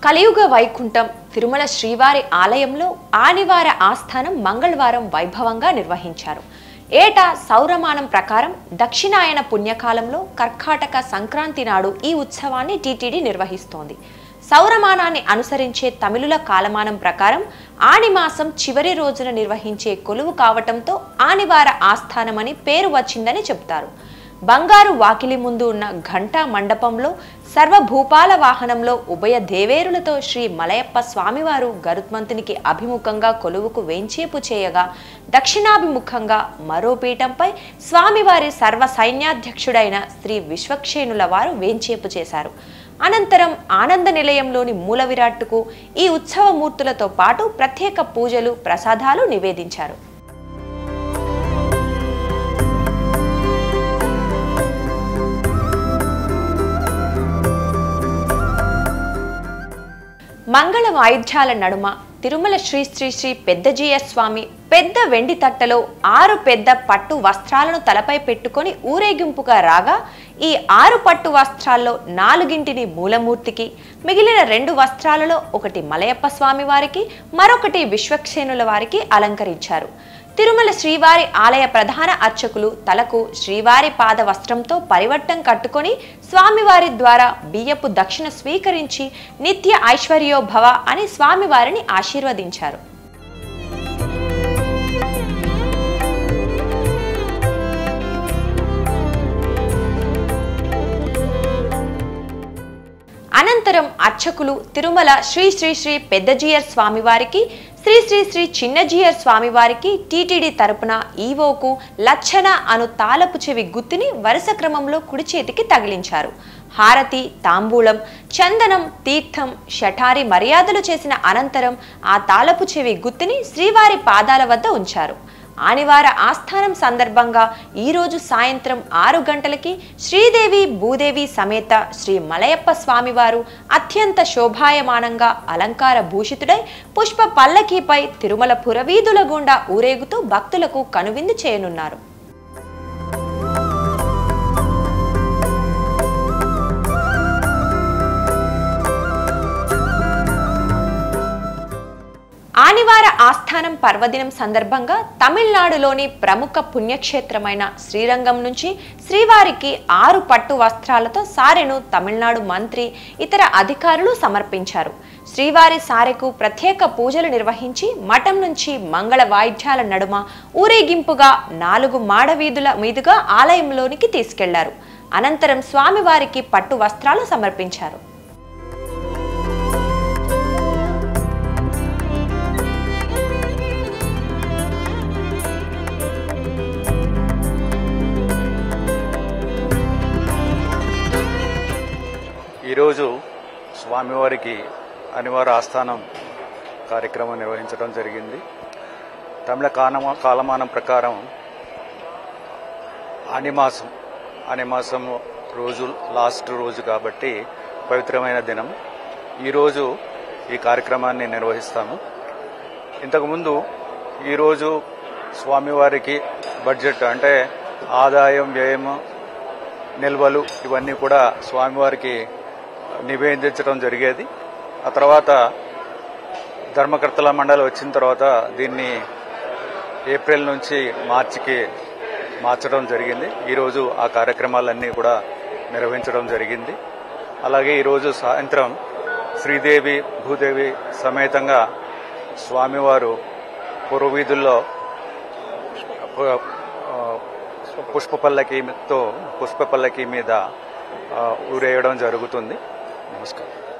కలియుగ వైకుంఠం తిరుమల శ్రీవారి ఆలయంలో ఆదివార ఆస్థానం మంగళవారం వైభవంగా నిర్వహించారు ఏటా సౌరమానం ప్రకారం దక్షిణాయన పుణ్యకాలంలో కర్కాటక సంక్రాంతి నాడు ఈ ఉత్సవాన్ని టీటీడీ నిర్వహిస్తోంది సౌరమానాన్ని అనుసరించే తమిళుల కాలమానం ప్రకారం ఆణిమాసం చివరి రోజున నిర్వహించే కొలువు కావటంతో ఆనివార ఆస్థానమని పేరు వచ్చిందని చెబుతారు బంగారు వాకిలి ముందు ఉన్న ఘంటా మండపంలో సర్వభూపాల వాహనంలో ఉభయ దేవేరులతో శ్రీ మలయప్ప స్వామివారు గరుత్మంతునికి అభిముఖంగా కొలువుకు వేంచేపు చేయగా దక్షిణాభిముఖంగా మరో పీఠంపై స్వామివారి సర్వ సైన్యాధ్యక్షుడైన శ్రీ విశ్వక్షేణుల వారు వేంచేపు చేశారు అనంతరం ఆనంద నిలయంలోని మూల విరాట్టుకు ఈ ఉత్సవమూర్తులతో పాటు ప్రత్యేక పూజలు ప్రసాదాలు నివేదించారు మంగళ వాయిద్యాల నడుమ తిరుమల శ్రీ శ్రీ శ్రీ పెద్దజీయ స్వామి పెద్ద వెండి తట్టలో ఆరు పెద్ద పట్టు వస్త్రాలను తలపై పెట్టుకొని ఊరేగింపుగా రాగా ఈ ఆరు పట్టు వస్త్రాల్లో నాలుగింటిని మూలమూర్తికి మిగిలిన రెండు వస్త్రాలలో ఒకటి మలయప్ప స్వామి వారికి మరొకటి విశ్వక్సేనుల వారికి అలంకరించారు తిరుమల శ్రీవారి ఆలయ ప్రధాన అర్చకులు తలకు శ్రీవారి పాద వస్త్రంతో పరివట్టం కట్టుకొని స్వామివారి ద్వారా బియ్యపు దక్షిణ స్వీకరించి నిత్య ఐశ్వర్యో భవ అని స్వామివారిని ఆశీర్వదించారు అనంతరం అర్చకులు తిరుమల శ్రీ శ్రీ శ్రీ పెద్దజీయర్ స్వామివారికి శ్రీ శ్రీ శ్రీ చిన్నజీయర్ స్వామివారికి టీటీడీ తరపున ఈవోకు లచ్చన అను తాళపు చెవి గుత్తిని వరుస క్రమంలో కుడి చేతికి తగిలించారు హారతి తాంబూలం చందనం తీర్థం షఠారి మర్యాదలు చేసిన అనంతరం ఆ తాళపు చెవి గుత్తిని శ్రీవారి పాదాల వద్ద ఉంచారు ఆనివార ఆస్థానం సందర్భంగా ఈరోజు సాయంత్రం ఆరు గంటలకి శ్రీదేవి భూదేవి సమేత శ్రీ మలయప్ప స్వామివారు అత్యంత శోభాయమానంగా అలంకార భూషితుడై పుష్ప పల్లకీపై తిరుమల పురవీధుల గుండా ఊరేగుతూ భక్తులకు కనువిందు చేయనున్నారు ఆనివార ఆస్థానం పర్వదినం సందర్భంగా తమిళనాడులోని ప్రముఖ పుణ్యక్షేత్రమైన శ్రీరంగం నుంచి శ్రీవారికి ఆరు పట్టు వస్త్రాలతో సారెను తమిళనాడు మంత్రి ఇతర అధికారులు సమర్పించారు శ్రీవారి సారెకు ప్రత్యేక పూజలు నిర్వహించి మఠం నుంచి మంగళ వాయిద్యాల నడుమ ఊరేగింపుగా నాలుగు మాడవీధుల మీదుగా ఆలయంలోనికి తీసుకెళ్లారు అనంతరం స్వామివారికి పట్టు వస్త్రాలు సమర్పించారు ఈరోజు స్వామివారికి అనివార ఆస్థానం కార్యక్రమం నిర్వహించడం జరిగింది తమిళ కాలమా కాలమానం ప్రకారం అనిమాసం అనిమాసం రోజు లాస్ట్ రోజు కాబట్టి పవిత్రమైన దినం ఈరోజు ఈ కార్యక్రమాన్ని నిర్వహిస్తాము ఇంతకుముందు ఈరోజు స్వామివారికి బడ్జెట్ అంటే ఆదాయం వ్యయము నిల్వలు ఇవన్నీ కూడా స్వామివారికి నివేదించడం జరిగేది ఆ తర్వాత ధర్మకర్తల మండలి వచ్చిన తర్వాత దీన్ని ఏప్రిల్ నుంచి మార్చికి మార్చడం జరిగింది ఈరోజు ఆ కార్యక్రమాలన్నీ కూడా నిర్వహించడం జరిగింది అలాగే ఈరోజు సాయంత్రం శ్రీదేవి భూదేవి సమేతంగా స్వామివారు పురవీధుల్లో పు- ఆ, పుష్ప పల్లకీతో పుష్ప పల్లకీ మీద ఆ, ఊరేయడం జరుగుతుంది నమస్కారం